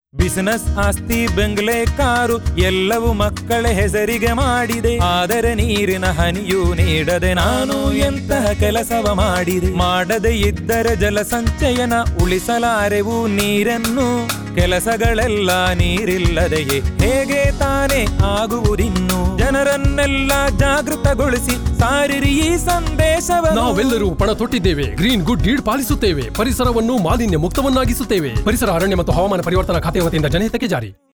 business ಆಸ್ತಿ ಬೆಂಗ್ಲೆ car ಎಲ್ಲವೂ ಮಕ್ಕಳ ಹೆಸರಿಗೆ ಮಾಡಿದೆ ಆದರೆ ನೀರಿನ ಹನಿಯೂ ನೀಡದೆ ನಾನು ಎಂತಹ ಕೆಲಸವ ಮಾಡಿದೆ ಮಾಡದೆ ಇದ್ದರೆ ಜಲಸಂಚಯನ ಉಳಿಸಲಾರೆವು ನೀರನ್ನು ಕೆಲಸಗಳೆಲ್ಲ ನೀರಿಲ್ಲದೆಯೇ ಹೇಗೆ ತಾನೇ ಆಗುವುದಿನ್ನು ಜನರನ್ನೆಲ್ಲ ಜಾಗೃತಗೊಳಿಸಿ ಸಾರಿರಿ ಈ ಸಂದೇಶವನ್ನು ನಾವೆಲ್ಲರೂ ಪಣ ತೊಟ್ಟಿದ್ದೇವೆ ಗ್ರೀನ್ ಗುಡ್ ಡೀಡ್ ಪಾಲಿಸುತ್ತೇವೆ ಪರಿಸರವನ್ನು ಮಾಲಿನ್ಯ ಮುಕ್ತವನ್ನಾಗಿಸುತ್ತೇವೆ ಪರಿಸರ ಅರಣ್ಯ ಮತ್ತು ಹವಾಮಾನ ಪರಿವರ್ತನಾ ಖಾತೆ ವತಿಯಿಂದ ಜನಹಿತಕ್ಕೆ ಜಾರಿ